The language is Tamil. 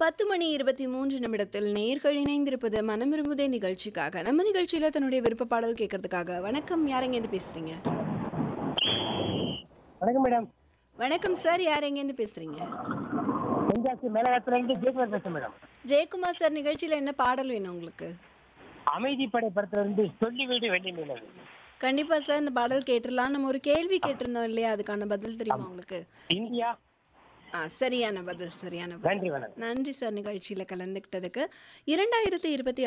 பத்து மணி இருபத்தி மூன்று நிமிடத்தில் நேர்கள் இணைந்திருப்பது மனம் விரும்புதே நிகழ்ச்சிக்காக நம்ம நிகழ்ச்சியில தன்னுடைய விருப்ப பாடல் கேட்கறதுக்காக வணக்கம் யாரெங்க இருந்து பேசுறீங்க வணக்கம் மேடம் வணக்கம் சார் யார் எங்கேருந்து பேசுறீங்க தென்காசி மேலகத்துல இருந்து ஜெயக்குமார் பேசுறேன் மேடம் ஜெயக்குமார் சார் நிகழ்ச்சியில என்ன பாடல் வேணும் உங்களுக்கு அமைதிப்படை படத்துல இருந்து சொல்லி வீடு வெள்ளி மீனது கண்டிப்பா சார் இந்த பாடல் கேட்டுடலாம் நம்ம ஒரு கேள்வி கேட்டிருந்தோம் இல்லையா அதுக்கான பதில் தெரியுமா உங்களுக்கு இந்தியா ஆ சரியான பதில் சரியான பதில் நன்றி வணக்கம் நன்றி சார் நிகழ்ச்சியில கலந்துக்கிட்டதுக்கு இரண்டாயிரத்தி இருபத்தி